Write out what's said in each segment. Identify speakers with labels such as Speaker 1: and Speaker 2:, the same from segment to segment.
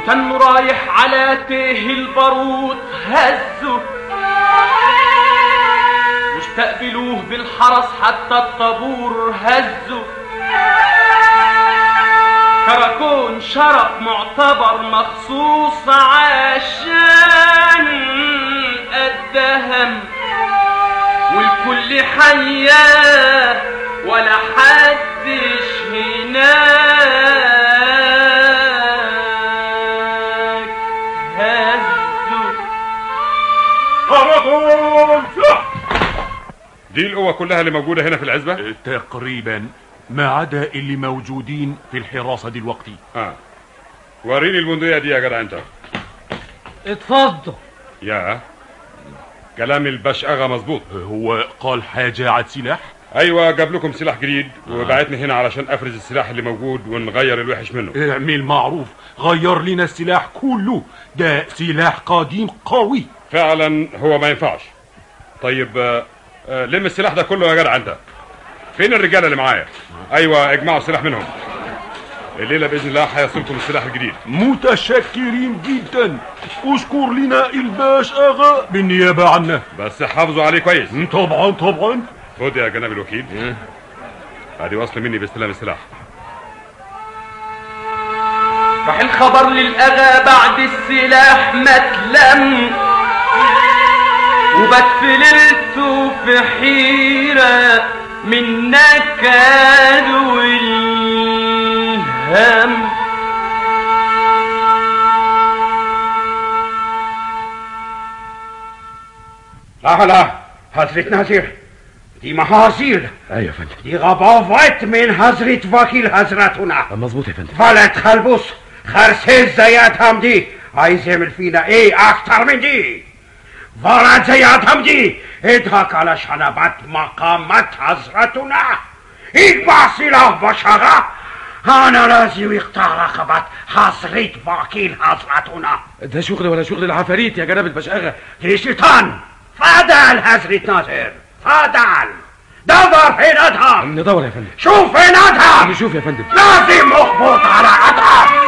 Speaker 1: وتنه رايح على تيه البارود هزه واستقبلوه بالحرس حتى الطابور هزه كراكون شرف معتبر مخصوص عشان الدهم والكل حياه ولا حدش هناك هزه
Speaker 2: دي القوة كلها اللي موجودة هنا في العزبة؟
Speaker 3: تقريبا ما عدا اللي موجودين في الحراسة دلوقتي
Speaker 2: اه وريني البندقية دي يا جدع انت
Speaker 4: اتفضل
Speaker 2: يا كلام الباش اغا مظبوط
Speaker 3: هو قال حاجة عاد سلاح
Speaker 2: ايوه جاب لكم سلاح جديد وبعتني هنا علشان افرز السلاح اللي موجود ونغير الوحش منه
Speaker 3: اعمل معروف غير لنا السلاح كله ده سلاح قديم قوي
Speaker 2: فعلا هو ما ينفعش طيب آه، آه، لم السلاح ده كله يا جدع انت فين الرجاله اللي معايا ايوه اجمعوا السلاح منهم الليله باذن الله هيصلكم السلاح الجديد
Speaker 3: متشكرين جدا اشكر لنا الباش اغا بالنيابة عنا
Speaker 2: بس حافظوا عليه كويس
Speaker 3: طبعا طبعا
Speaker 2: خد يا جناب الوكيل ادي وصل مني باستلام السلاح
Speaker 1: راح الخبر للأغا بعد السلاح ما اتلم وبات في ليلته في حيرة من نكد والهم
Speaker 5: لا لا حضرة ناظر دي محاصيل
Speaker 6: ايوه يا فندم
Speaker 5: دي غباوات من حضرة وكيل حضرتنا
Speaker 6: مظبوط يا فندم
Speaker 5: ولد خلبوس خرسيز زياد حمدي عايز يعمل فينا ايه اكتر من دي ولد زياد حمدي اضحك على شنبات مقامات حضرتنا يجمع سلاح بشرة انا لازم يقطع رقبة حضرة وكيل حضرتنا
Speaker 6: ده شغل ولا شغل العفاريت يا جناب البشاغة
Speaker 5: دي شيطان فضل حضرة ناصر فضل دور فين ادهم
Speaker 6: ندور يا فندم
Speaker 5: شوف فين ادهم
Speaker 6: نشوف يا فندم
Speaker 5: لازم اخبط على ادهم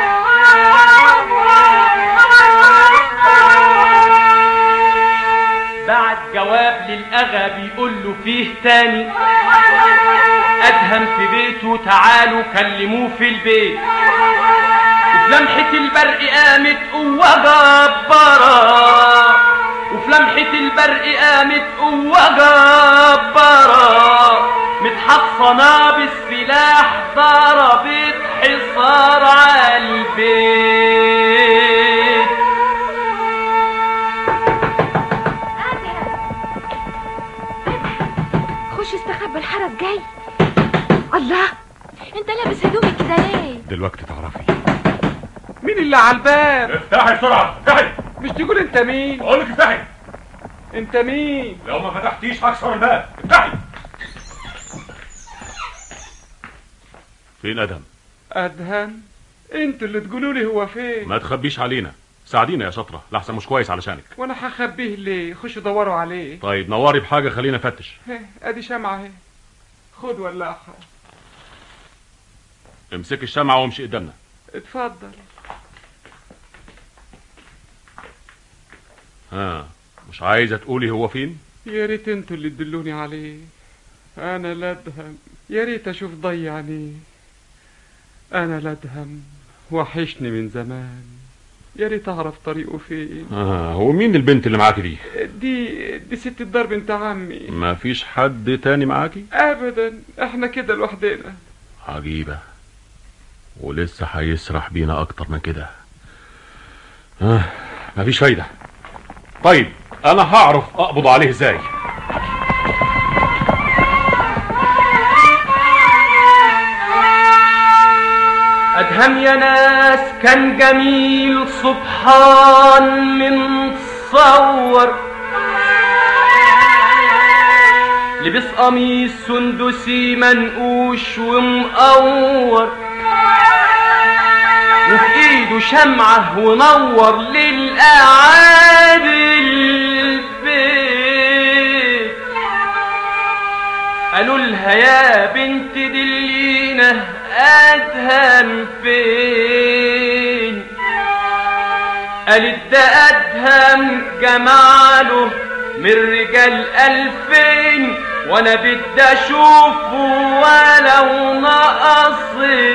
Speaker 1: بعت جواب للأغا بيقول له فيه تاني أدهم في بيته تعالوا كلموه في البيت وفي لمحة البرق قامت قوة جبارة وفي لمحة البرق قامت قوة جبارة متحصنة بالسلاح ضربت حصار على البيت
Speaker 7: خش استخبى الحرس جاي الله انت لابس هدومك كده ليه
Speaker 3: دلوقتي تعرفي
Speaker 4: مين اللي على الباب
Speaker 3: افتحي بسرعة افتحي
Speaker 4: مش تقول انت مين
Speaker 3: بقول لك افتحي
Speaker 4: انت مين
Speaker 3: لو ما فتحتيش هكسر الباب افتحي فين ادهم
Speaker 4: ادهم انتوا اللي تقولوا لي هو فين
Speaker 3: ما تخبيش علينا ساعدينا يا شطرة لحسن مش كويس علشانك
Speaker 4: وانا هخبيه ليه خشوا دوروا عليه
Speaker 3: طيب نوري بحاجة خلينا نفتش
Speaker 4: هه، ادي شمعة اهي خد ولاعها
Speaker 3: امسك الشمعة وامشي قدامنا
Speaker 4: اتفضل
Speaker 3: ها مش عايزة تقولي هو فين
Speaker 4: يا ريت انتوا اللي تدلوني عليه انا لا ادهم يا ريت اشوف ضي عينيه انا لا ادهم وحشني من زمان يا ريت اعرف طريقه فين
Speaker 3: آه هو مين البنت اللي معاكي دي
Speaker 4: دي دي ست الدار بنت عمي
Speaker 3: ما فيش حد تاني معاكي
Speaker 4: ابدا احنا كده لوحدنا
Speaker 3: عجيبة ولسه هيسرح بينا اكتر من كده آه مفيش فايدة طيب انا هعرف اقبض عليه ازاي
Speaker 1: أدهم يا ناس كان جميل سبحان من صور لبس قميص سندسي منقوش ومقور وفي ايده شمعة ونور للقعاد البيت قالوا لها يا بنت دلينا ادهم فين قالت ده أدهم جماله من رجال ألفين وأنا بدي أشوفه ولو نقصت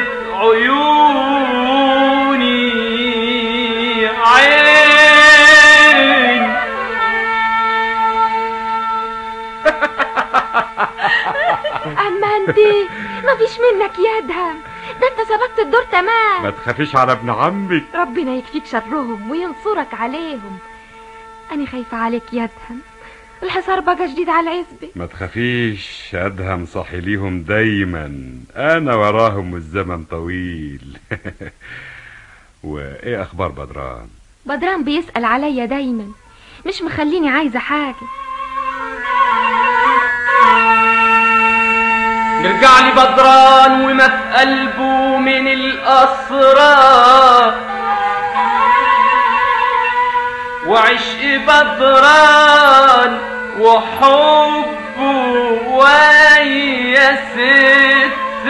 Speaker 1: عيوني عين
Speaker 7: اما انت ما فيش منك يا ادهم ده انت سبقت الدور
Speaker 4: ما
Speaker 7: تمام
Speaker 4: تخافيش على ابن عمك
Speaker 7: ربنا يكفيك شرهم وينصرك عليهم انا خايفة عليك يا ادهم الحصار بقى جديد على العزبة
Speaker 4: ما تخافيش ادهم صاحي ليهم دايما انا وراهم والزمن طويل وايه اخبار بدران
Speaker 7: بدران بيسأل عليا دايما مش مخليني عايزة حاجة
Speaker 1: نرجع لي بدران وما في قلبه من الأسرار وعشق بدران وحبه ويا ست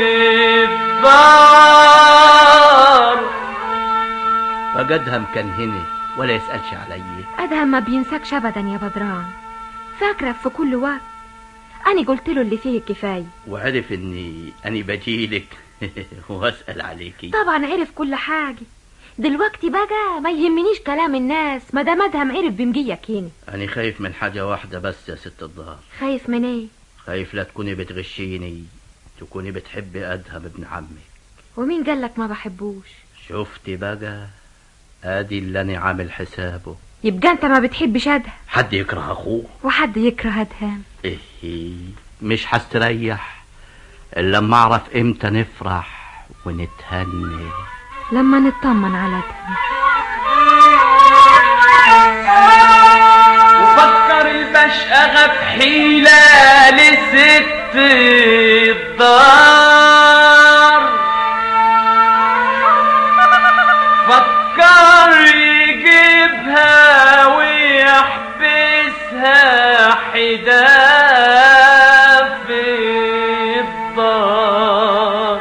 Speaker 1: الدار
Speaker 8: فجدهم كان هنا ولا يسألش عليا
Speaker 7: ادهم ما بينساكش ابدا يا بدران فاكرك في كل وقت انا قلت له اللي فيه الكفاية
Speaker 8: وعرف اني اني بجيلك واسأل عليكي
Speaker 7: طبعا عرف كل حاجة دلوقتي بقى ما يهمنيش كلام الناس ما دام ادهم عرف بمجيك هنا
Speaker 8: أنا خايف من حاجة واحدة بس يا ست الدار
Speaker 7: خايف من ايه
Speaker 8: خايف لا تكوني بتغشيني تكوني بتحبي أدهم ابن عمك
Speaker 7: ومين قالك ما بحبوش
Speaker 8: شفتي بقى ادي اللي انا عامل حسابه
Speaker 7: يبقى انت ما بتحبش ادهم
Speaker 8: حد يكره اخوه
Speaker 7: وحد يكره ادهم
Speaker 8: ايه مش هستريح الا لما اعرف امتى نفرح ونتهنى
Speaker 7: لما نطمن على ادهم
Speaker 1: وفكر البشقة في حيلة لست الدار فكر يجيبها ويحبسها حدا في الدار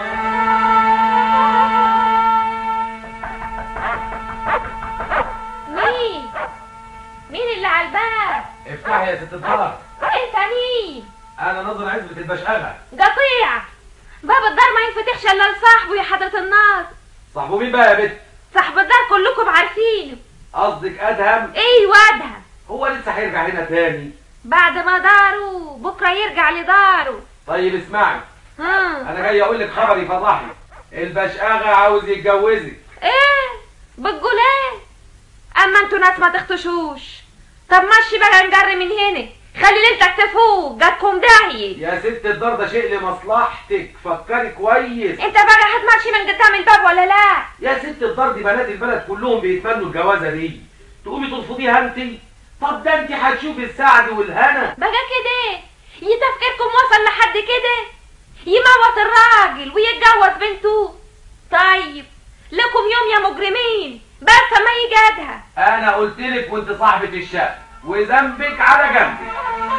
Speaker 7: مين مين اللي على الباب
Speaker 6: افتحي يا ست الدار
Speaker 7: انت مين
Speaker 6: انا ناظر عزبة البشقاغة
Speaker 7: قطيع باب الدار ما ينفتحش الا لصاحبه يا حضرة الناس
Speaker 6: صاحبه مين بقى يا بت
Speaker 7: صاحب الدار كلكم عارفينه
Speaker 6: قصدك ادهم
Speaker 7: ايه وادها
Speaker 6: هو لسه هيرجع هنا تاني
Speaker 7: بعد ما داره بكره يرجع لداره
Speaker 6: طيب اسمعي
Speaker 7: ها
Speaker 6: انا جاي اقول لك خبر يفرحك البشقاغة عاوز يتجوزك
Speaker 7: ايه بتقول ايه اما انتوا ناس ما تختشوش طب مشي بقى نجري من هنا خلي ليلتك تفوق جاتكم داهية
Speaker 6: يا ست الدار ده شيء لمصلحتك فكري كويس
Speaker 7: انت بقى هتمشي من قدام الباب ولا لا
Speaker 6: يا ست الدار دي بنات البلد كلهم بيتمنوا الجوازه دي تقومي ترفضيها انت طب ده انت هتشوفي السعد والهنا
Speaker 7: بقى كده يتفكيركم وصل لحد كده يموت الراجل ويتجوز بنته طيب لكم يوم يا مجرمين بس ما يجادها
Speaker 6: انا قلت لك وانت صاحبه الشقه وذنبك على جنبك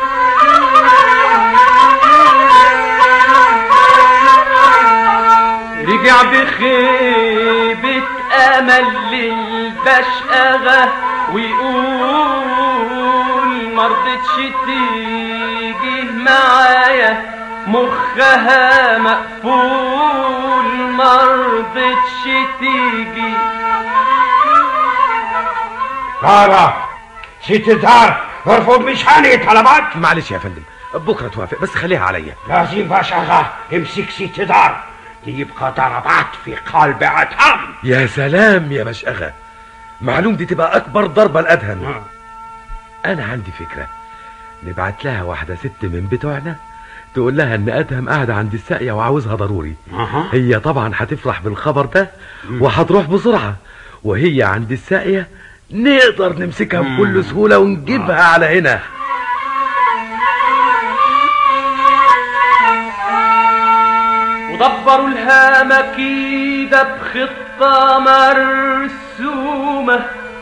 Speaker 1: رجع بخيبة أمل للبشقة ويقول مرضتش تيجي معايا مخها مقفول مرضتش تيجي
Speaker 5: دارة ست الدار ارفض مش هاني طلبات
Speaker 9: معلش يا فندم بكره توافق بس خليها عليا
Speaker 5: لازم باش اغا امسك ست دار دي يبقى ضربات في قلب ادهم
Speaker 9: يا سلام يا مشأغة معلوم دي تبقى اكبر ضربه لادهم انا عندي فكره نبعت لها واحده ست من بتوعنا تقول لها ان ادهم قاعده عند الساقيه وعاوزها ضروري
Speaker 5: أها.
Speaker 9: هي طبعا هتفرح بالخبر ده وهتروح بسرعه وهي عند الساقيه نقدر نمسكها بكل سهوله ونجيبها على هنا
Speaker 1: ودبروا لها مكيدة بخطة مرسومة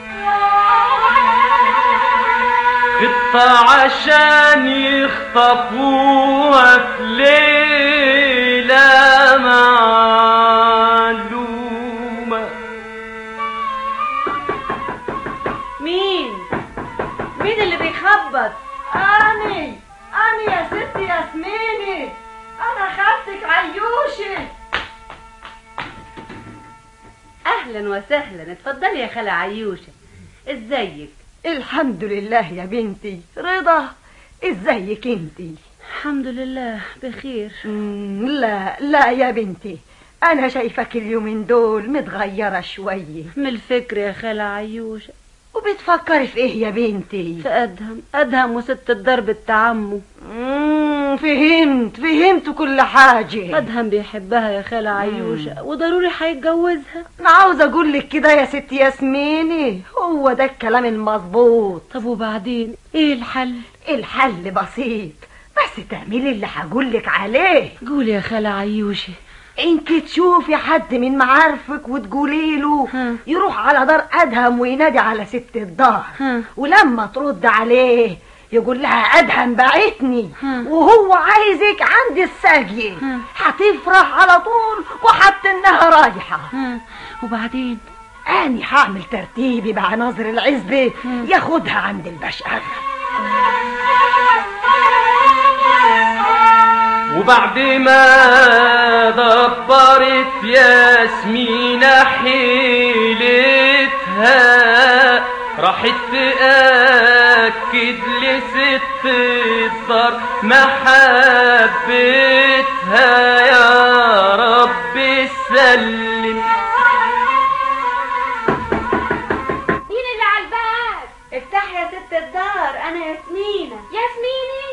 Speaker 1: خطة عشان يخطفوها في ليلة معلومة
Speaker 10: أني أني يا ستي ياسميني أنا خالتك عيوشة
Speaker 11: اهلا وسهلا اتفضلي يا خالة عيوشة ازيك
Speaker 10: الحمد لله يا بنتي رضا ازيك انتي
Speaker 11: الحمد لله بخير
Speaker 10: مم، لا لا يا بنتي أنا شايفك اليومين دول متغيرة شوية
Speaker 11: من الفكر يا خالة عيوشة
Speaker 10: وبتفكري في إيه يا بنتي؟
Speaker 11: في ادهم ادهم وست الضرب بتاع عمه
Speaker 10: مم، فهمت فهمت كل حاجة
Speaker 11: ادهم بيحبها يا خالة عيوشة وضروري هيتجوزها
Speaker 10: أنا عاوزة أقول لك كده يا ست ياسميني هو ده الكلام المظبوط
Speaker 11: طب وبعدين ايه الحل
Speaker 10: الحل بسيط بس تعملي اللي هقول لك عليه
Speaker 11: قولي يا خالة عيوشة
Speaker 10: انت تشوفي حد من معارفك وتقولي له
Speaker 11: ها.
Speaker 10: يروح على دار ادهم وينادي على ست الدار
Speaker 11: ها.
Speaker 10: ولما ترد عليه يقول لها ادهم بعتني
Speaker 11: ها.
Speaker 10: وهو عايزك عند الساقية
Speaker 11: ها.
Speaker 10: هتفرح على طول وحتى انها رايحة
Speaker 11: ها وبعدين
Speaker 10: اني هعمل ترتيبي مع ناظر العزبة ياخدها عند البشر
Speaker 1: وبعد ما دبرت ياسمينة حيلتها راحت تأكد لست الدار محبتها يا رب سلم
Speaker 7: مين اللي على الباب
Speaker 11: افتح يا ست الدار انا ياسمينة
Speaker 7: ياسميني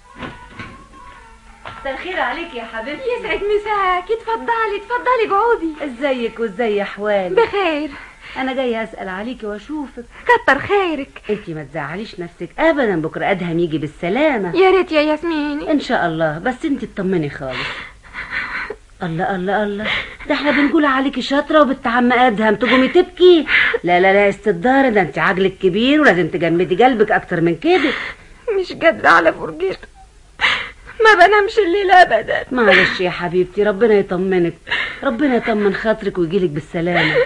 Speaker 11: مساء الخير عليك يا حبيبتي
Speaker 7: يسعد مساك اتفضلي اتفضلي اقعدي
Speaker 11: ازيك وازاي احوالك
Speaker 7: بخير
Speaker 11: انا جايه اسال عليكي واشوفك
Speaker 7: كتر خيرك
Speaker 11: انتي ما تزعليش نفسك ابدا بكره ادهم يجي بالسلامه
Speaker 7: يا ريت يا ياسميني
Speaker 11: ان شاء الله بس انتي اطمني خالص الله الله الله ده احنا بنقول عليكي شاطره وبنت عم ادهم تقومي تبكي لا لا لا استدار ده انت عجلك كبير ولازم تجمدي قلبك اكتر من كده
Speaker 7: مش قادرة على فرجته ما بنامش الليل ابدا
Speaker 11: معلش يا حبيبتي ربنا يطمنك ربنا يطمن خاطرك ويجيلك بالسلامه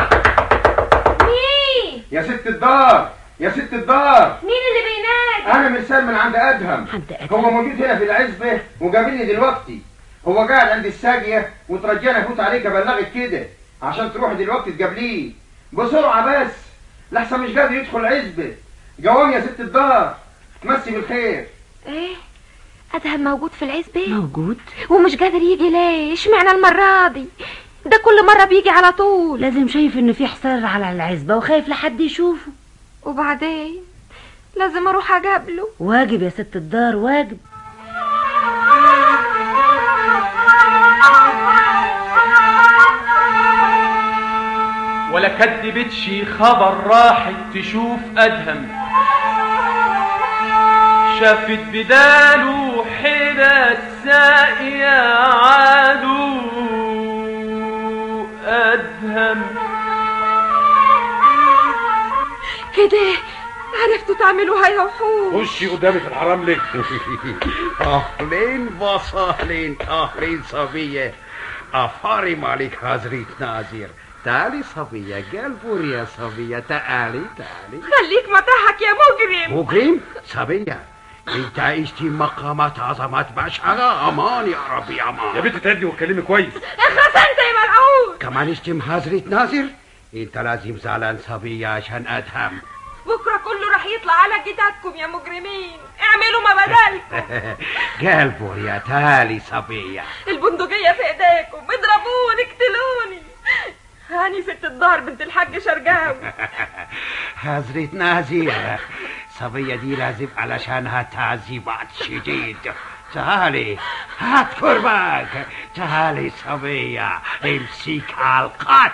Speaker 7: مين
Speaker 5: يا ست الدار يا ست الدار
Speaker 7: مين اللي بينادي
Speaker 5: انا مرسال من عند ادهم
Speaker 11: عند أدهم.
Speaker 5: هو موجود هنا في العزبه وجابني دلوقتي هو قاعد عند الساقيه وترجاني افوت عليك ابلغك كده عشان تروح دلوقتي تقابليه بسرعه بس لحسن مش قادر يدخل العزبه جوام يا ست الدار مسي بالخير
Speaker 7: ايه ادهم موجود في العزبة
Speaker 11: موجود
Speaker 7: ومش قادر يجي ليه اشمعنى المرة دي ده كل مرة بيجي على طول
Speaker 11: لازم شايف ان في حصار على العزبه وخايف لحد يشوفه
Speaker 7: وبعدين لازم اروح اقابله
Speaker 11: واجب يا ست الدار واجب
Speaker 1: ولا كدبتش خبر راحت تشوف ادهم شافت بداله حدا الساقية عادو ادهم
Speaker 7: كده عرفتوا تعملوها يا وحوش
Speaker 3: خشي قدامي في الحرام ليه
Speaker 5: اهلين وسهلين اهلين صبيه افارم عليك حضرة ناظر تعالي صبية قلبور يا صبية تعالي تعالي
Speaker 7: خليك مطرحك يا مجرم
Speaker 5: مجرم صبية انت عشتي مقامات عظمات بشرة امان يا ربي
Speaker 3: يا
Speaker 5: امان
Speaker 3: بنت تهدي وتكلمي كويس
Speaker 7: اخلص انت يا ملعون
Speaker 5: كمان اشتم حضرة ناظر انت لازم زعلان صبية عشان ادهم
Speaker 7: بكرة كله راح يطلع على جدادكم يا مجرمين اعملوا ما بدالكم
Speaker 5: قلبور يا تالي صبية
Speaker 7: البندقية في ايديكم اضربوني اقتلوني هاني ست الدار بنت الحاج شرقاوي
Speaker 5: حضرة ناظر صبية دي لازم علشانها تعذيبات شديد تعالي هات كرباك تعالي صبية امسك على القط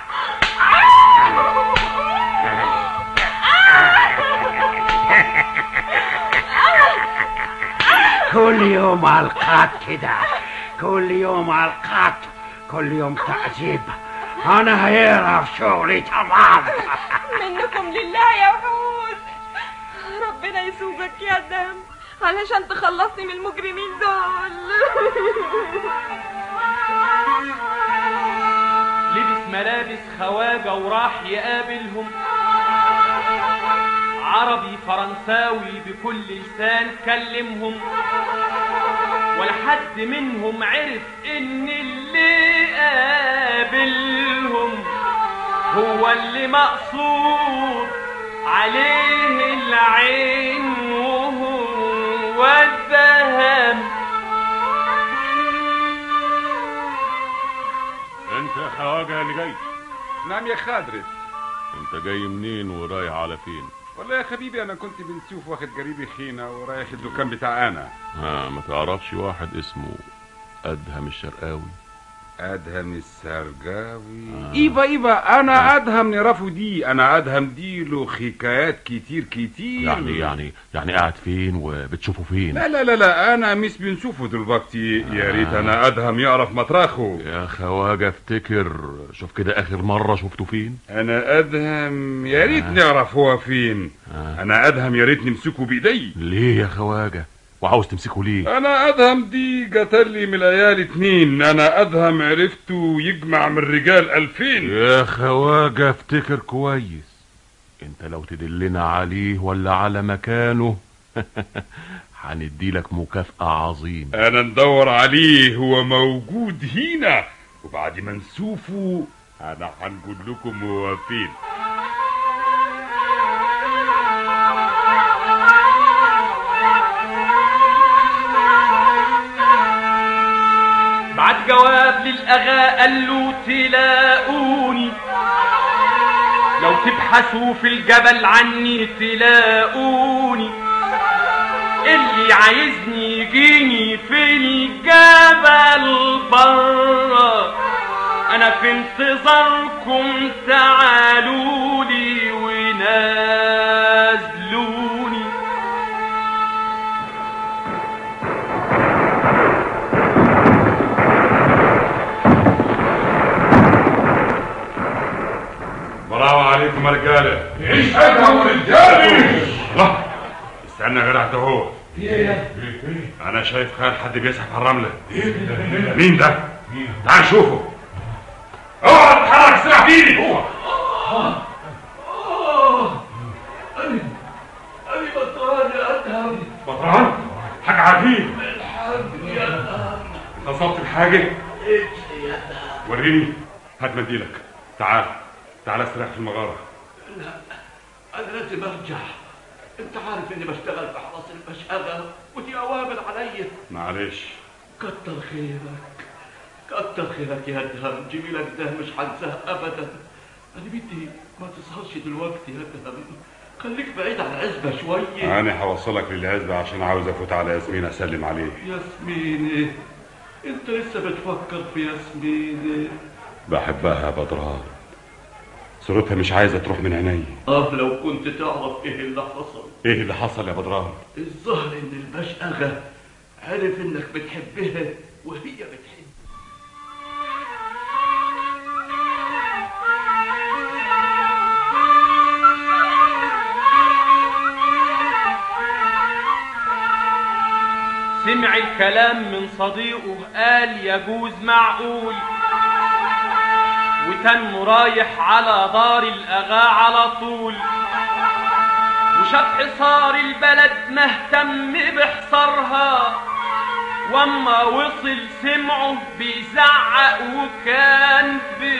Speaker 5: كل يوم على القط كده كل يوم على القط كل يوم تعذيب انا هيعرف شغلي تمام
Speaker 7: منكم لله يا وحوش ربنا يسوقك يا دم علشان تخلصني من المجرمين دول
Speaker 1: لبس ملابس خواجة وراح يقابلهم عربي فرنساوي بكل لسان كلمهم ولا حد منهم عرف ان اللي قابلهم هو اللي مقصود عليه العين وهو الذهب
Speaker 3: انت يا خواجه اللي جاي
Speaker 2: نعم يا خادرس
Speaker 3: انت جاي منين ورايح على فين
Speaker 2: والله يا حبيبي انا كنت بنسيوف واخد قريبي خينا ورايح الدكان بتاع انا
Speaker 3: ها ما تعرفش واحد اسمه ادهم الشرقاوي
Speaker 2: ادهم السرقاوي آه. ايوه ايوه انا ادهم نعرفه دي انا ادهم دي له حكايات كتير كتير
Speaker 3: يعني يعني يعني قاعد فين وبتشوفه فين
Speaker 2: لا لا لا لا انا مش بنشوفه دلوقتي آه. يا ريت انا ادهم يعرف مطرحه
Speaker 3: يا خواجه افتكر شوف كده اخر مره شفته فين
Speaker 2: انا ادهم يا ريت آه. نعرف هو فين آه. انا ادهم يا ريت نمسكه بايدي
Speaker 3: ليه يا خواجه وعاوز تمسكه ليه
Speaker 2: انا ادهم دي قتل من العيال اتنين انا ادهم عرفته يجمع من الرجال الفين
Speaker 3: يا خواجه افتكر كويس انت لو تدلنا عليه ولا على مكانه هنديلك مكافأة عظيمة
Speaker 2: انا ندور عليه هو موجود هنا وبعد ما نشوفه انا هنقول لكم هو فين
Speaker 1: بعت جواب للأغا قال له تلاقوني لو تبحثوا في الجبل عني تلاقوني اللي عايزني يجيني في الجبل برا انا في انتظاركم تعالوا لي ونازلوني
Speaker 2: برافو عليكم يا رجاله
Speaker 12: ايش ادهم رجالي
Speaker 2: الله استنى يا جدع ده هو انا شايف خال حد بيسحب على الرمله مين ده تعال شوفه اوعى تتحرك سلاح فيني هو
Speaker 12: أنا بطران يا أدهم
Speaker 2: بطران حاجه عجيب
Speaker 12: الحمد يا أدهم
Speaker 2: نصبت الحاجه
Speaker 12: إيش يا أدهم
Speaker 2: وريني هات منديلك تعال تعال استريح في المغاره
Speaker 12: لا أنا لازم أرجع أنت عارف إني بشتغل في حرس المشأغة ودي أوامر عليا
Speaker 2: معلش
Speaker 12: كتر خيرك كتر خيرك يا أدهم جميلك ده مش هنساه أبدا أنا بدي ما تسهرش دلوقتي يا أدهم خليك بعيد عن العزبة شوية
Speaker 2: انا هوصلك للعزبه عشان عاوز افوت على ياسمين اسلم عليه
Speaker 12: ياسمينة أنت لسه بتفكر في ياسمينة
Speaker 2: بحبها يا بدران صورتها مش عايزه تروح من عيني
Speaker 12: آه لو كنت تعرف إيه اللي حصل
Speaker 2: ايه اللي حصل يا بدران
Speaker 12: الظاهر إن المشأغة عرف إنك بتحبها وهي بتحبك
Speaker 1: سمع الكلام من صديقه قال يجوز معقول وتم رايح على دار الأغا على طول وشاف حصار البلد مهتم بحصارها واما وصل سمعه بيزعق وكان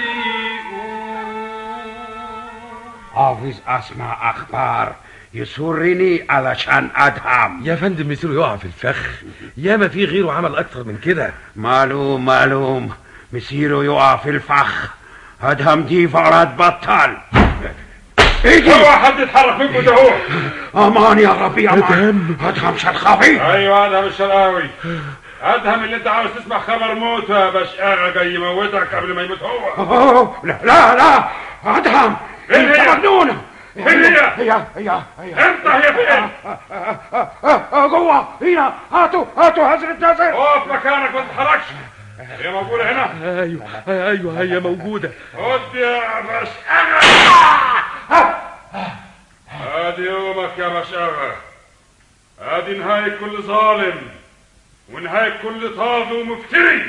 Speaker 1: بيقول
Speaker 5: عاوز اسمع اخبار يسرني علشان ادهم
Speaker 9: يا فندم مصيره يقع في الفخ ياما في غيره عمل اكتر من كده
Speaker 5: معلوم معلوم مسيره يقع في الفخ ادهم دي فرد بطل ايدي
Speaker 2: اوعى حد يتحرك منكم ده هو
Speaker 5: امان يا ربي امان ادهم شرخاوي
Speaker 2: ايوه ادهم الشرقاوي ادهم اللي انت عاوز تسمع خبر موته يا بشقاغه جاي يموتك قبل ما يموت هو
Speaker 5: أوه، لا لا لا ادهم
Speaker 2: فين
Speaker 5: انت
Speaker 2: هي؟
Speaker 5: مجنون
Speaker 2: فين هي؟
Speaker 5: هي هي هي
Speaker 2: انت هي فين؟
Speaker 5: جوه هنا هاتوا هاتوا حضرة ناصر
Speaker 2: اقف مكانك ما تتحركش هي موجوده هنا
Speaker 9: ايوه ايوه هي موجوده
Speaker 2: خد يا بشقاغه ادي يومك يا بشقاغه ادي نهايه كل ظالم ونهايه كل طاغي ومفتري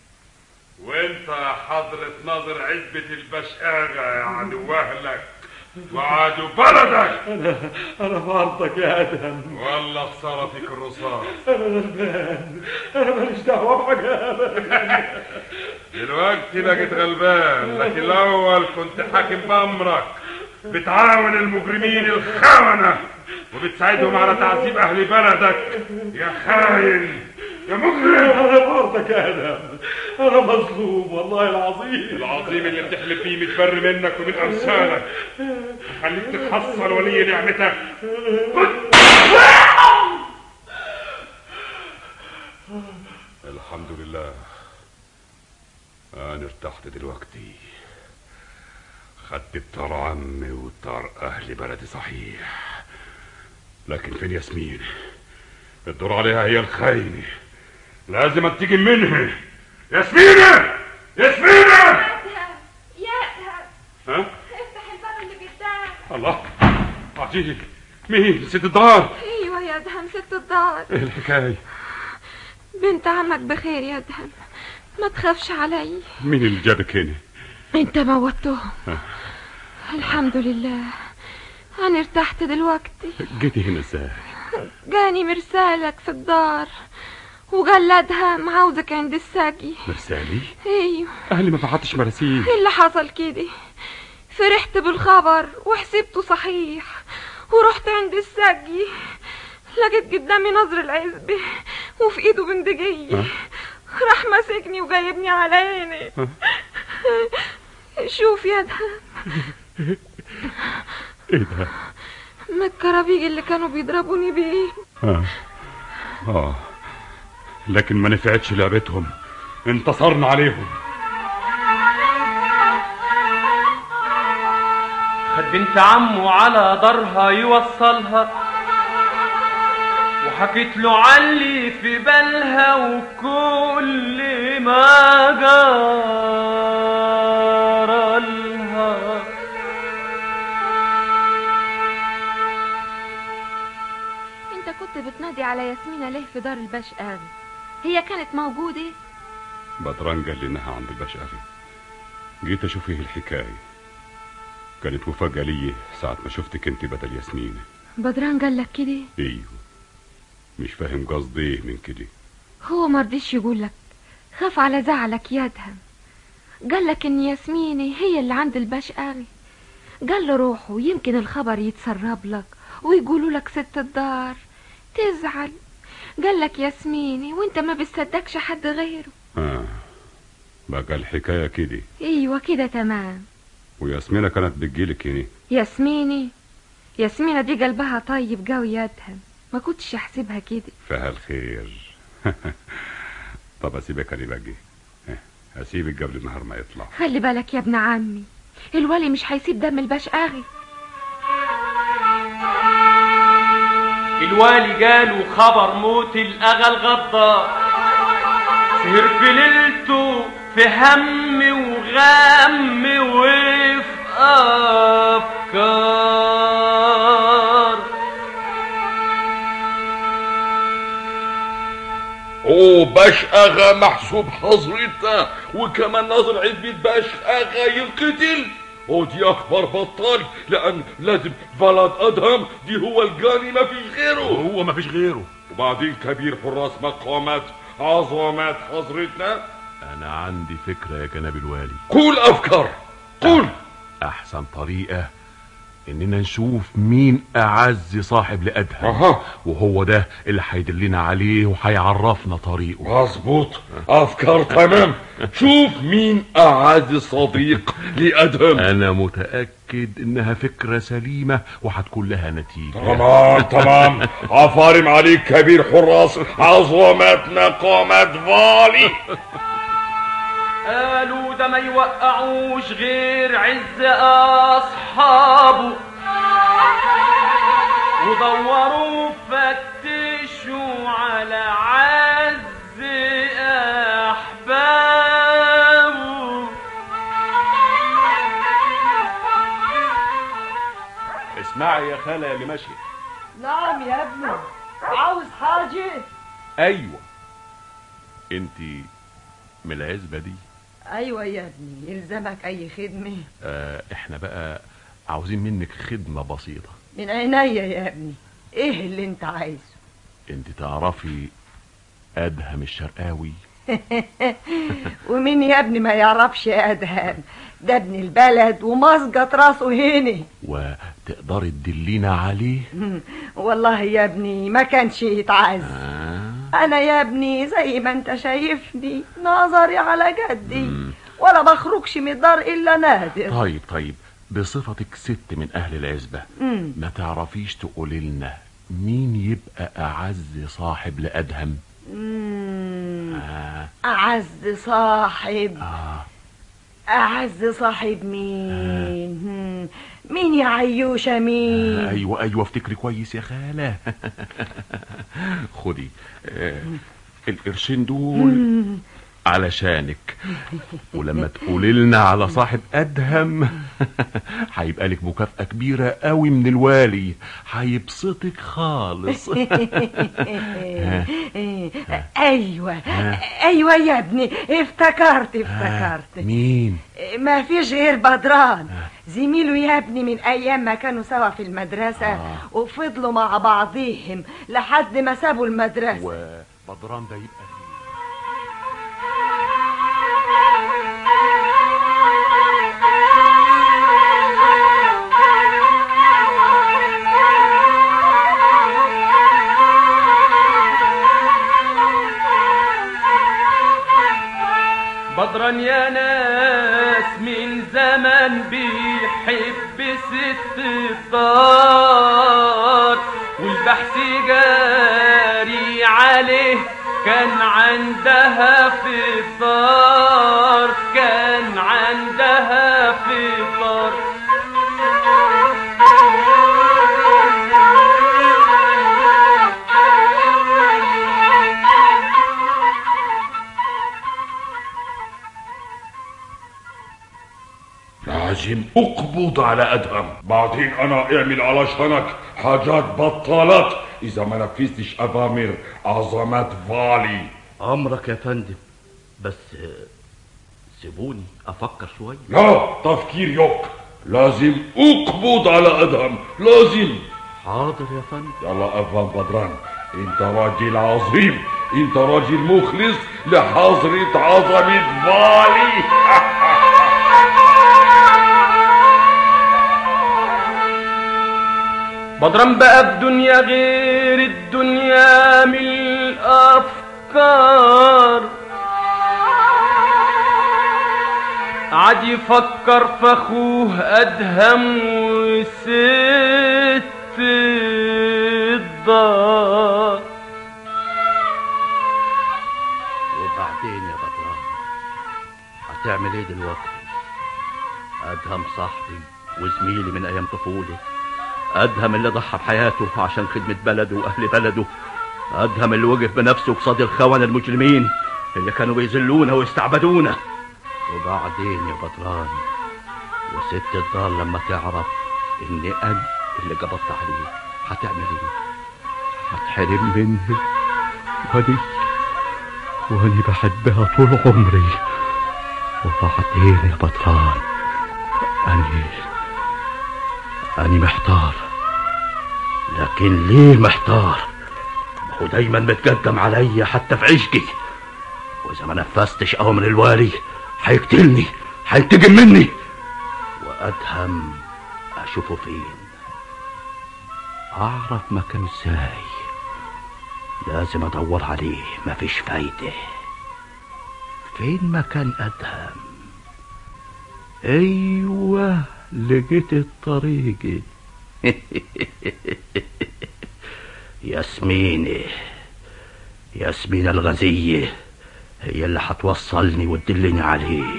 Speaker 2: وانت يا حضرة ناظر عزبة البشقاغة يعني واهلك وعدوا بلدك
Speaker 12: انا انا في عرضك يا ادهم
Speaker 2: والله خساره فيك الرصاص
Speaker 12: انا غلبان انا ماليش دعوه بحاجه ابدا
Speaker 2: دلوقتي بقيت غلبان لكن الاول كنت حاكم بامرك بتعاون المجرمين الخونة وبتساعدهم على تعذيب اهل بلدك يا خاين يا مجرم
Speaker 12: انا برضك يا ادهم انا مظلوم والله العظيم
Speaker 2: العظيم اللي بتحلف بيه متبر منك ومن امثالك خليك تتحصل ولي نعمتك الحمد لله انا ارتحت دلوقتي خدت بتار عمي وبتار اهل بلدي صحيح لكن فين ياسمين الدور عليها هي الخاينة لازم انتقم منها ياسمينة ياسمينة
Speaker 7: يا ادهم
Speaker 2: ها
Speaker 7: افتح الباب اللي قدام
Speaker 2: الله عجيب مين ست الدار
Speaker 7: ايوه يا ادهم ست الدار
Speaker 2: ايه الحكاية
Speaker 7: بنت عمك بخير يا ادهم ما تخافش علي
Speaker 2: مين اللي جابك هنا
Speaker 7: انت موتهم
Speaker 2: ها.
Speaker 7: الحمد لله انا ارتحت دلوقتي
Speaker 2: جيتي هنا ازاي
Speaker 7: جاني مرسالك في الدار وقال ادهم عاوزك عند الساقي
Speaker 2: مرسالي
Speaker 7: ايوه
Speaker 2: اهلي ما بعتش مراسيل
Speaker 7: ايه اللي حصل كده فرحت بالخبر وحسبته صحيح ورحت عند الساقي لقيت قدامي نظر العزبة وفي ايده بندقية
Speaker 2: ها؟
Speaker 7: راح ماسكني وجايبني على عيني
Speaker 2: ها؟
Speaker 7: شوف يا ادهم
Speaker 2: ايه ده
Speaker 7: من الكرابيج اللي كانوا بيضربوني بيه
Speaker 2: اه اه لكن ما نفعتش لعبتهم انتصرنا عليهم
Speaker 1: خد بنت عمه على دارها يوصلها وحكيت له علي في بالها وكل ما جرالها
Speaker 7: انت كنت بتنادي على ياسمينة ليه في دار الباش اغي هي كانت موجودة
Speaker 2: بدران قال لي انها عند البشاري جيت اشوف ايه الحكايه كانت مفاجاه لي ساعه ما شفتك انت بدل ياسمين
Speaker 7: بدران قال لك كده
Speaker 2: ايوه مش فاهم قصدي ايه من كده
Speaker 7: هو مرضيش يقول لك خاف على زعلك يا ادهم قال لك ان ياسمينة هي اللي عند الباش اغي قال له روحوا يمكن الخبر يتسرب لك ويقولوا لك ست الدار تزعل قال لك ياسمينة وانت ما بتصدقش حد غيره
Speaker 2: اه بقى الحكايه كده
Speaker 7: ايوه كده تمام
Speaker 2: وياسمينة كانت بتجيلك هنا
Speaker 7: ياسمينة ياسمينة دي قلبها طيب قوي يا ادهم ما كنتش احسبها كده
Speaker 2: فيها الخير طب اسيبك انا باجي ها، اسيبك قبل النهار ما يطلع
Speaker 7: خلي بالك يا ابن عمي الولي مش هيسيب دم الباش اغي
Speaker 1: الوالي جاله خبر موت الأغا الغدار سهر في ليلته في هم وغم وفي أفكار
Speaker 3: اوه باش اغا محسوب حضرتنا وكمان ناظر عزبة باش اغا ينقتل ودي اكبر بطال لان لازم بلد ادهم دي هو الجاني ما فيش غيره
Speaker 2: هو ما فيش غيره
Speaker 3: وبعدين كبير حراس مقامات عظمات حضرتنا
Speaker 13: انا عندي فكرة يا جناب الوالي
Speaker 3: قول افكار قول
Speaker 13: احسن طريقة اننا نشوف مين اعز صاحب لادهم
Speaker 3: أها.
Speaker 13: وهو ده اللي هيدلنا عليه وهيعرفنا طريقه
Speaker 3: مظبوط افكار تمام شوف مين اعز صديق لادهم
Speaker 13: انا متأكد انها فكرة سليمة وهتكون لها نتيجة
Speaker 3: تمام تمام عفارم عليك كبير حراس عظمات مقامات فالي
Speaker 1: قالوا ده ما يوقعوش غير عز اصحابه ودوروا فتشوا على عز احبابه
Speaker 13: اسمعي يا خالة يا اللي ماشية
Speaker 10: نعم يا ابني عاوز حاجة
Speaker 13: ايوه انت من العزبة دي
Speaker 10: ايوه يا ابني يلزمك اي خدمة
Speaker 13: آه احنا بقى عاوزين منك خدمة بسيطة
Speaker 10: من عينيا يا ابني ايه اللي انت عايزه
Speaker 13: انت تعرفي ادهم الشرقاوي
Speaker 10: ومين يا ابني ما يعرفش ادهم ده ابن البلد ومسقط راسه هنا
Speaker 13: وتقدري تدلينا عليه
Speaker 10: والله يا ابني ما كانش يتعز
Speaker 13: آه.
Speaker 10: انا يا ابني زي ما انت شايفني نظري على جدي ولا بخرجش من الدار الا نادر
Speaker 13: طيب طيب بصفتك ست من اهل العزبة
Speaker 10: مم.
Speaker 13: ما تعرفيش تقولي لنا مين يبقى اعز صاحب لادهم
Speaker 10: مم.
Speaker 13: آه.
Speaker 10: اعز صاحب
Speaker 13: آه.
Speaker 10: اعز صاحب مين مم. مين يا عيوشه مين
Speaker 13: ايوه ايوه افتكري كويس يا خالة خدي آه. القرشين دول
Speaker 10: مم.
Speaker 13: علشانك ولما تقولي لنا على صاحب ادهم هيبقى لك مكافأة كبيرة قوي من الوالي هيبسطك خالص
Speaker 10: ايوه ايوه يا ابني افتكرت
Speaker 13: آه،
Speaker 10: افتكرت
Speaker 13: مين
Speaker 10: ما فيش غير بدران زميله يا ابني من ايام ما كانوا سوا في المدرسه وفضلوا مع بعضيهم لحد ما سابوا المدرسه
Speaker 13: وبدران ده يبقى
Speaker 1: بدران يا ناس من زمان بيحب ست الطار والبحث جاري عليه كان عندها فطار كان عندها فطار
Speaker 3: لازم اقبض على ادهم بعدين انا اعمل علشانك حاجات بطالات اذا ما نفذتش اوامر عظمات فالي
Speaker 8: امرك يا فندم بس آه، سيبوني افكر شويه
Speaker 3: لا تفكير يوك لازم اقبض على ادهم لازم
Speaker 8: حاضر يا فندم
Speaker 3: يلا افهم بدران انت راجل عظيم انت راجل مخلص لحضرة عظمة فالي
Speaker 1: بدران بقى بدنيا غير الدنيا من الافكار عاد يفكر في اخوه ادهم وست الدار
Speaker 8: وبعدين يا بدران هتعمل ايه دلوقتي ادهم صاحبي وزميلي من ايام طفولي ادهم اللي ضحى بحياته عشان خدمة بلده واهل بلده ادهم اللي وقف بنفسه قصاد الخونة المجرمين اللي كانوا بيذلونا ويستعبدونا وبعدين يا بدران وست الدار لما تعرف اني انا اللي قبضت عليه هتعمل ايه هتحرم مني ودي واني بحبها طول عمري وبعدين يا بدران اني اني محتار لكن ليه محتار ما هو دايما متقدم عليا حتى في عشقي واذا ما نفذتش اوامر الوالي هيقتلني هينتقم مني وادهم اشوفه فين اعرف مكانه ازاي لازم ادور عليه مفيش فايده فين مكان ادهم ايوه لقيت الطريق ياسمينة ياسمين الغزية هي اللي هتوصلني وتدلني عليه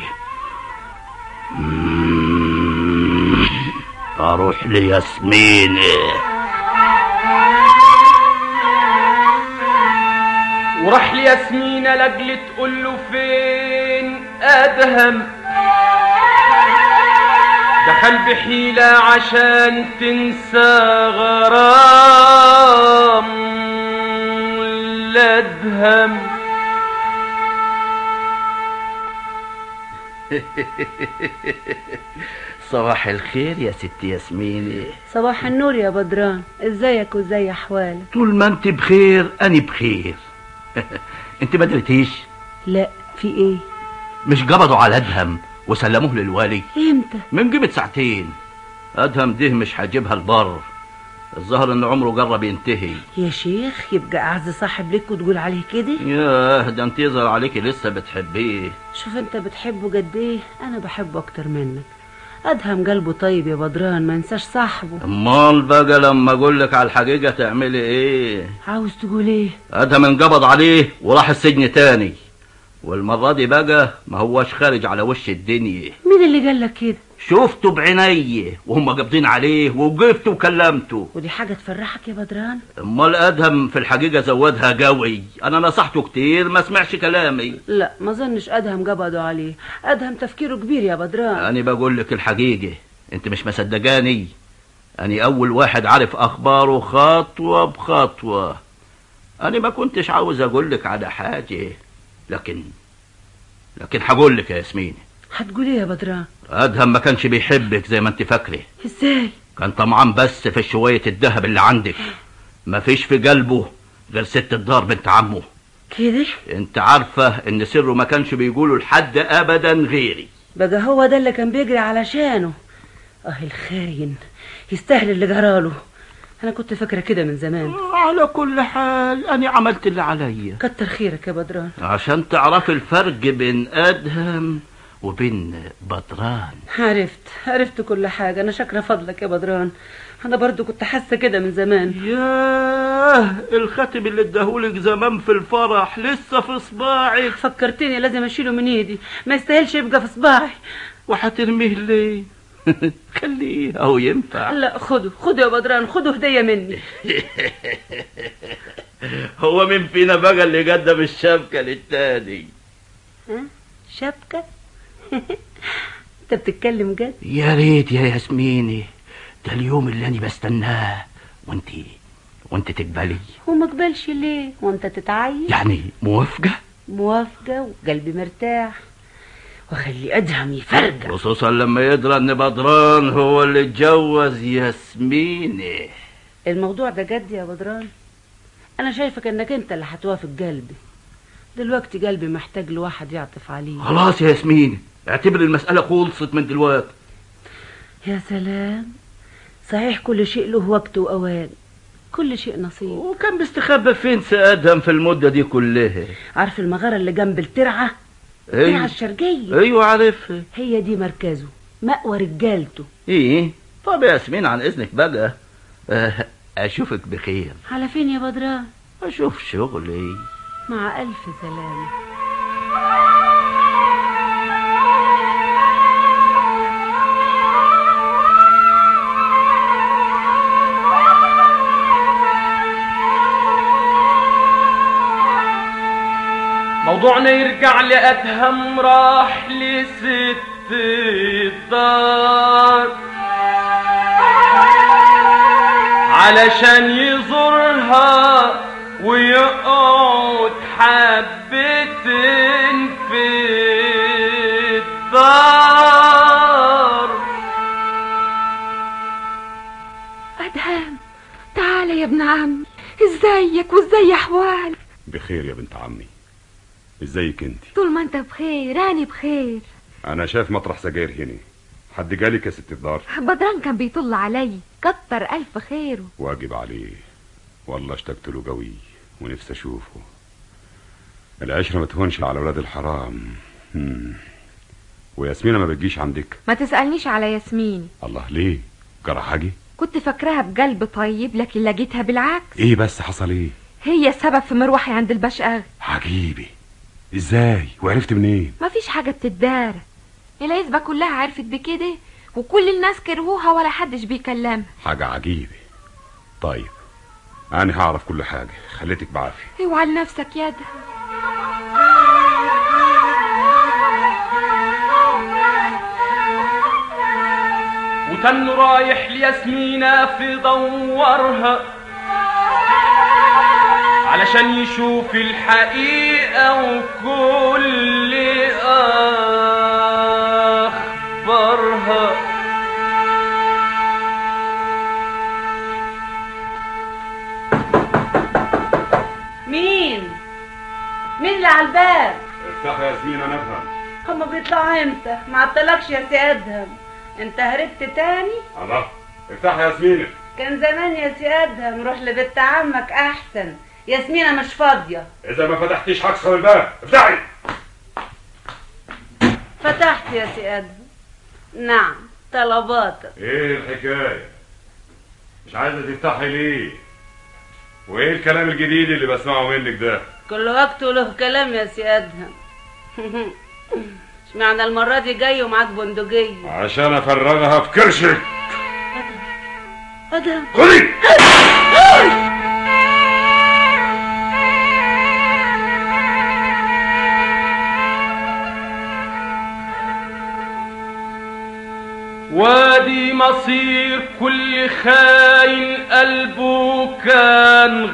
Speaker 8: مم. اروح لياسمينة
Speaker 1: وراح لياسمينة لاجل تقول له فين ادهم دخل بحيلة عشان تنسى غرام الادهم
Speaker 8: صباح الخير يا ست ياسميني
Speaker 11: صباح النور يا بدران ازيك وازي احوالك
Speaker 8: طول ما انت بخير انا بخير انت ما درتيش
Speaker 11: لا في ايه
Speaker 8: مش قبضوا على ادهم وسلموه للوالي
Speaker 11: امتى
Speaker 8: من قيمة ساعتين ادهم ده مش هجيبها البر الظاهر ان عمره قرب ينتهي
Speaker 11: يا شيخ يبقى اعز صاحب لك وتقول عليه كده
Speaker 8: ياه ده انت يظهر عليكي لسه بتحبيه
Speaker 11: شوف انت بتحبه قد ايه انا بحبه اكتر منك ادهم قلبه طيب يا بدران ما انساش صاحبه
Speaker 8: امال بقى لما اقول لك على الحقيقة تعملي ايه
Speaker 11: عاوز تقول ايه
Speaker 8: ادهم انقبض عليه وراح السجن تاني والمرة دي بقى ما هوش خارج على وش الدنيا
Speaker 11: مين اللي قال لك كده
Speaker 8: شفته بعيني وهم قابضين عليه ووقفت وكلمته
Speaker 11: ودي حاجه تفرحك يا بدران
Speaker 8: امال ادهم في الحقيقة زودها قوي انا نصحته كتير ما سمعش كلامي
Speaker 11: لا ما ظنش ادهم قبضوا عليه ادهم تفكيره كبير يا بدران
Speaker 8: انا بقول لك الحقيقة انت مش مصدقاني انا اول واحد عارف اخباره خطوة بخطوة انا ما كنتش عاوز اقول لك على حاجة لكن لكن هقول لك يا ياسمين
Speaker 11: هتقول ايه يا بدران
Speaker 8: ادهم ما كانش بيحبك زي ما انت فاكره
Speaker 11: ازاي
Speaker 8: كان طمعان بس في شوية الذهب اللي عندك ما فيش في قلبه غير ست الدار بنت عمه
Speaker 11: كده
Speaker 8: انت عارفة ان سره ما كانش بيقوله لحد ابدا غيري
Speaker 11: بقى هو ده اللي كان بيجري علشانه اه الخاين يستاهل اللي جراله انا كنت فاكره كده من زمان
Speaker 8: على كل حال انا عملت اللي عليا
Speaker 11: كتر خيرك يا بدران
Speaker 8: عشان تعرفي الفرق بين ادهم وبين بدران
Speaker 11: عرفت عرفت كل حاجه انا شاكره فضلك يا بدران انا برضو كنت حاسه كده من زمان
Speaker 8: ياه الخاتم اللي اداهولك زمان في الفرح لسه في صباعك
Speaker 11: فكرتني لازم اشيله من ايدي ما يستاهلش يبقى في صباعي
Speaker 8: وهترميه ليه خليه اهو ينفع
Speaker 11: لا خده خده يا بدران خده هديه مني
Speaker 8: هو مين فينا بقى اللي قدم الشبكة للتاني
Speaker 11: ها شبكه انت بتتكلم جد
Speaker 8: يا ريت يا ياسميني ده اليوم اللي انا بستناه وانت وانت تقبلي
Speaker 11: وما قبلش ليه وانت تتعين
Speaker 8: يعني موافقة
Speaker 11: موافقه وقلبي مرتاح وخلي ادهم يفرجع
Speaker 8: خصوصا لما يدرى ان بدران هو اللي اتجوز ياسميني
Speaker 11: الموضوع ده جد يا بدران انا شايفك انك انت اللي هتوافق قلبي دلوقتي قلبي محتاج لواحد يعطف عليه
Speaker 8: خلاص يا ياسمين اعتبر المسألة خلصت من دلوقتي
Speaker 11: يا سلام صحيح كل شيء له وقت وأوان كل شيء نصيب
Speaker 8: وكان بيستخبى فين سادهم في المدة دي كلها
Speaker 11: عارف المغارة اللي جنب الترعة
Speaker 8: أيوة.
Speaker 11: الترعة الشرقية
Speaker 8: ايوه عارفها
Speaker 11: هي دي مركزه مأوى رجالته
Speaker 8: ايه طب يا ياسمين عن اذنك بقى آه، اشوفك بخير
Speaker 11: على فين يا بدران
Speaker 8: اشوف شغلي
Speaker 11: مع ألف سلامة
Speaker 1: موضوعنا يرجع لأدهم راح لست الدار علشان يزورها ويقعد حبتين في الدار
Speaker 7: أدهم تعال يا ابن عمي ازيك وازاي احوالك
Speaker 2: بخير يا بنت عمي ازيك انت
Speaker 7: طول ما انت بخير انا بخير
Speaker 2: انا شايف مطرح سجاير هنا حد جالك يا ست الدار
Speaker 7: بدران كان بيطل علي كتر الف خيره
Speaker 2: واجب عليه والله اشتقت له قوي ونفسي اشوفه العشرة ما تهونش على ولاد الحرام هم. وياسمينة ما بتجيش عندك
Speaker 7: ما تسألنيش على ياسمين
Speaker 2: الله ليه جرى حاجة
Speaker 7: كنت فاكراها بقلب طيب لكن لقيتها بالعكس
Speaker 2: ايه بس حصل ايه
Speaker 7: هي سبب في مروحي عند البشقاغ
Speaker 2: عجيبة ازاي وعرفت منين
Speaker 7: ما فيش حاجة بتدار العزبة كلها عرفت بكده وكل الناس كرهوها ولا حدش بيكلمها
Speaker 2: حاجة عجيبة طيب انا هعرف كل حاجة خليتك بعافية
Speaker 7: اوعى لنفسك يا ده
Speaker 1: وتن رايح لياسمينة في دورها علشان يشوف الحقيقة وكل أخبارها
Speaker 11: اللي على الباب
Speaker 2: افتح يا ياسمين انا افهم
Speaker 11: هما بيطلعوا امتى ما عطلكش يا سي ادهم انت هربت تاني
Speaker 2: الله افتح يا ياسمين
Speaker 11: كان زمان يا سي ادهم روح لبنت عمك احسن ياسمينة مش فاضية
Speaker 2: اذا ما فتحتيش هكسر الباب افتحي
Speaker 11: فتحت يا سي ادهم نعم طلباتك
Speaker 2: ايه الحكايه مش عايزه تفتحي ليه وايه الكلام الجديد اللي بسمعه منك ده
Speaker 11: كل وقت له كلام يا سي ادهم اشمعنى المرة دي جاي ومعاك بندقية
Speaker 2: عشان افرغها في كرشك
Speaker 11: ادهم
Speaker 2: خدي
Speaker 1: وادي مصير كل خاين قلبه كان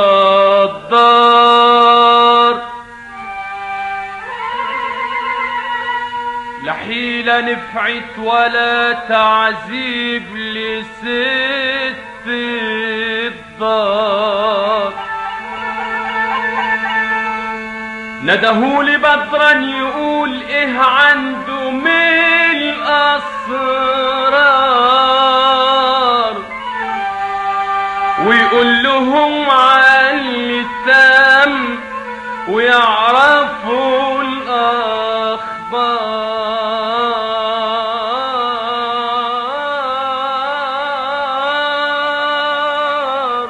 Speaker 1: غدار لا حيلة نفعت ولا تعذيب لست الدار ندهولي بدرا يقول ايه عنده من الاسرار ويقول لهم عن اللي تم ويعرفوا الاخبار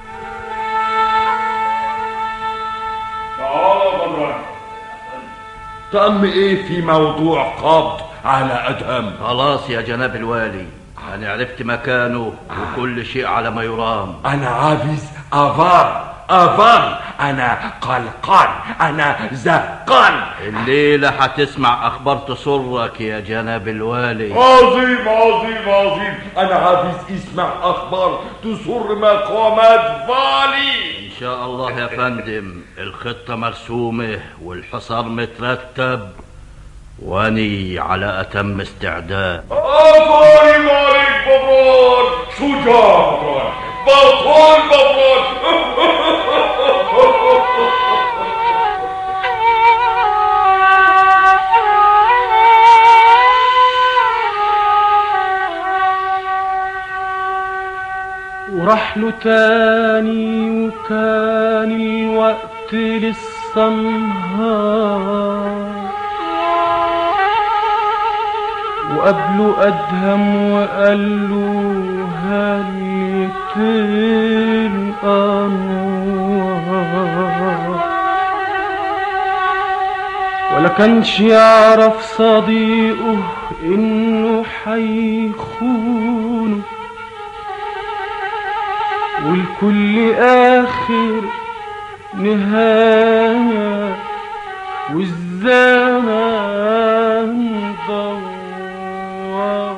Speaker 3: تم ايه في موضوع قبض على ادهم
Speaker 8: خلاص يا جناب الوالي انا عرفت مكانه وكل شيء على ما يرام
Speaker 3: انا عاوز افار افار انا قلقان انا زهقان
Speaker 8: الليلة هتسمع اخبار تسرك يا جناب الوالي
Speaker 3: عظيم عظيم عظيم انا عاوز اسمع اخبار تسر مقامات فالي
Speaker 8: ان شاء الله يا فندم الخطة مرسومة والحصار مترتب واني على اتم استعداد
Speaker 3: افاري مالك بابران شجاع بابران بطل بابران
Speaker 1: وراح له تاني وكان الوقت لسه نهار وقابله أدهم وقال له هلت الأنوار ولا كانش يعرف صديقه إنه حيخونه والكل آخر نهاية والزمان دوار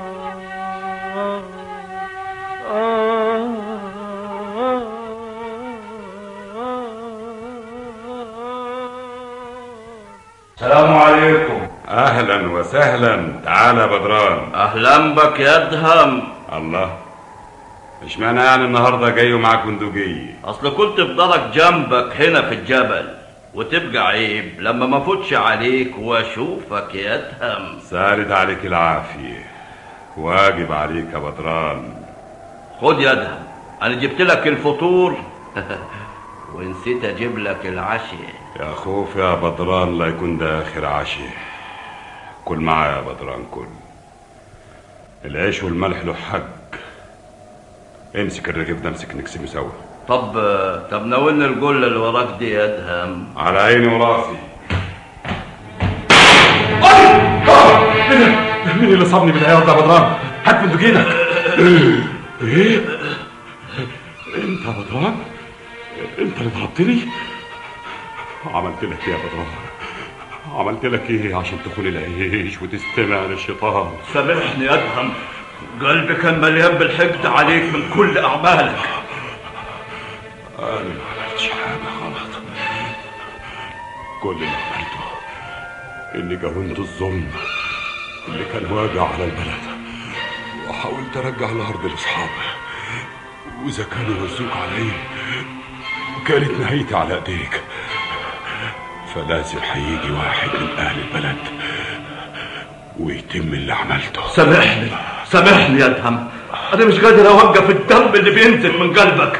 Speaker 3: السلام عليكم
Speaker 2: اهلا وسهلا تعال يا بدران
Speaker 8: اهلا بك يا ادهم
Speaker 2: الله اشمعنى يعني النهارده جاي ومعاك بندقية
Speaker 8: اصل كنت بضلك جنبك هنا في الجبل وتبقى عيب لما ما فوتش عليك واشوفك يا ادهم
Speaker 2: سارد عليك العافية واجب عليك يا بدران
Speaker 8: خد يا ادهم انا جبت لك الفطور ونسيت اجيب لك العشاء
Speaker 2: يا خوف يا بدران لا يكون ده اخر عشاء كل معايا يا بدران كل العيش والملح له حق امسك الرغيف ده امسك نقسمه سوا
Speaker 8: طب طب ناولني الجله اللي وراك دي يا ادهم
Speaker 2: على عيني وراسي
Speaker 13: مين اللي صابني بالعياط ده يا بدران؟ هات بندقينك
Speaker 2: ايه انت يا بدران انت اللي ضربتني عملت لك ايه يا بدران عملت لك ايه عشان تخون العيش وتستمع للشيطان
Speaker 8: سامحني يا ادهم قلبي كان مليان بالحقد عليك من كل اعمالك
Speaker 2: انا ما عملتش حاجه غلط كل اللي عملته اني جاوبت الظلم اللي كان واقع على البلد وحاولت ارجع الارض لاصحابي واذا كانوا يوزوك علي كانت نهايتي على ايديك
Speaker 14: فلازم هيجي واحد من اهل البلد ويتم اللي عملته
Speaker 12: سامحني سامحني يا ادهم انا مش قادر اوقف الدم اللي بينزل من قلبك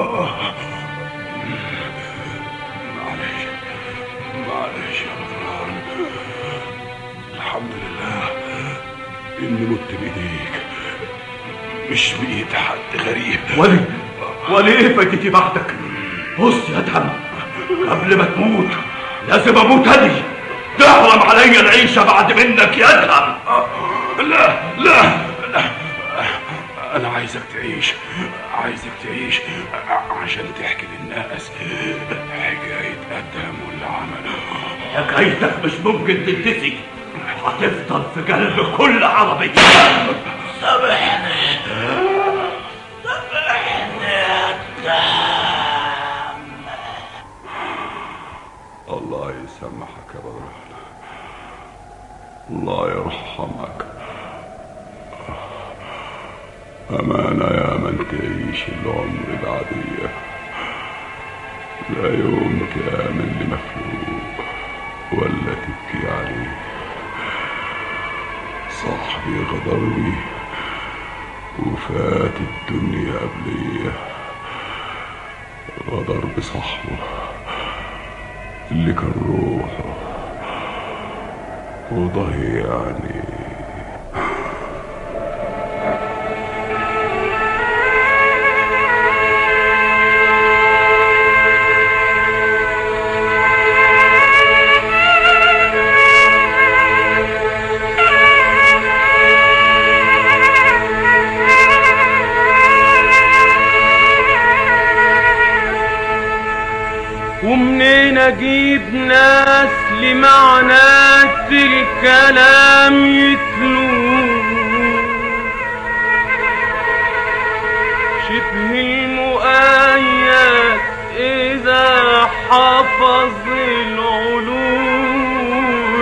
Speaker 14: معلش معلش يا بدران الحمد لله اني مت بايديك مش بايد حد غريب
Speaker 12: ولي ولي ايه فايتتي بعدك بص يا ادهم قبل ما تموت لازم اموت انا تحرم عليا العيشه بعد منك يا ادهم
Speaker 14: لا لا لا انا عايزك تعيش عايزك تعيش ع- عشان تحكي للناس حكاية ادهم واللي عمله
Speaker 12: حكايتك مش ممكن تنتهي هتفضل في قلب كل عربي سامحني
Speaker 14: الله يسامحك يا بدران الله يرحمك أمانة يا من تعيش العمر بعديه لا يوم كامل لمخلوق ولا تبكي عليه صاحبي غدرني وفات الدنيا قبليه غدر بصاحبه اللي كان روحه وضيعني
Speaker 1: ومنين اجيب ناس لمعنات الكلام يتلو شبه المؤيد اذا حفظ العلو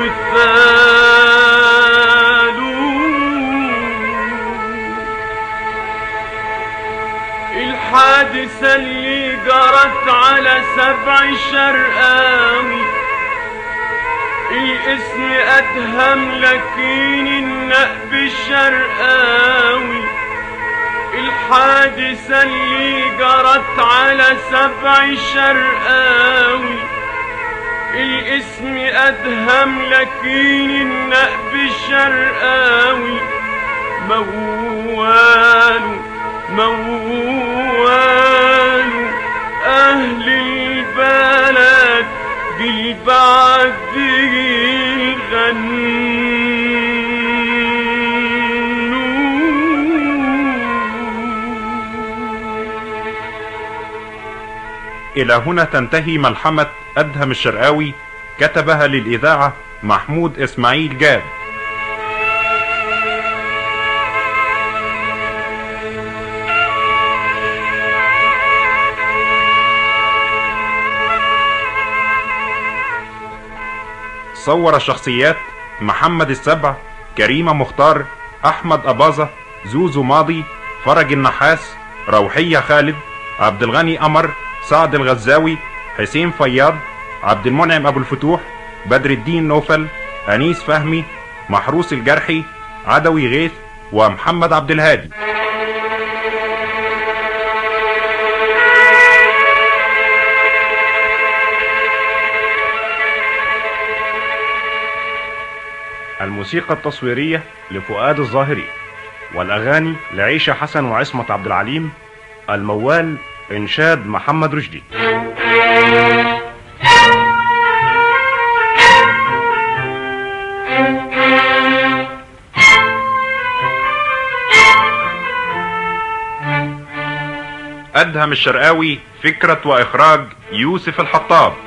Speaker 1: الثالو الحادثة اللي جرت على سبع شرقاوي الاسم أدهم لكن النقب الشرقاوي الحادثة اللي جرت على سبع شرقاوي الاسم أدهم لكن النقب الشرقاوي موال موال أهل البلد بالبعد
Speaker 15: إلى هنا تنتهي ملحمة أدهم الشرقاوي كتبها للإذاعة محمود إسماعيل جاد صور الشخصيات محمد السبع كريمة مختار أحمد أباظة زوزو ماضي فرج النحاس روحية خالد عبد الغني قمر سعد الغزاوي حسين فياض عبد المنعم أبو الفتوح بدر الدين نوفل أنيس فهمي محروس الجرحي عدوي غيث ومحمد عبد الهادي الموسيقى التصويرية لفؤاد الظاهري والأغاني لعيشة حسن وعصمة عبد العليم الموال إنشاد محمد رشدي أدهم الشرقاوي فكرة وإخراج يوسف الحطاب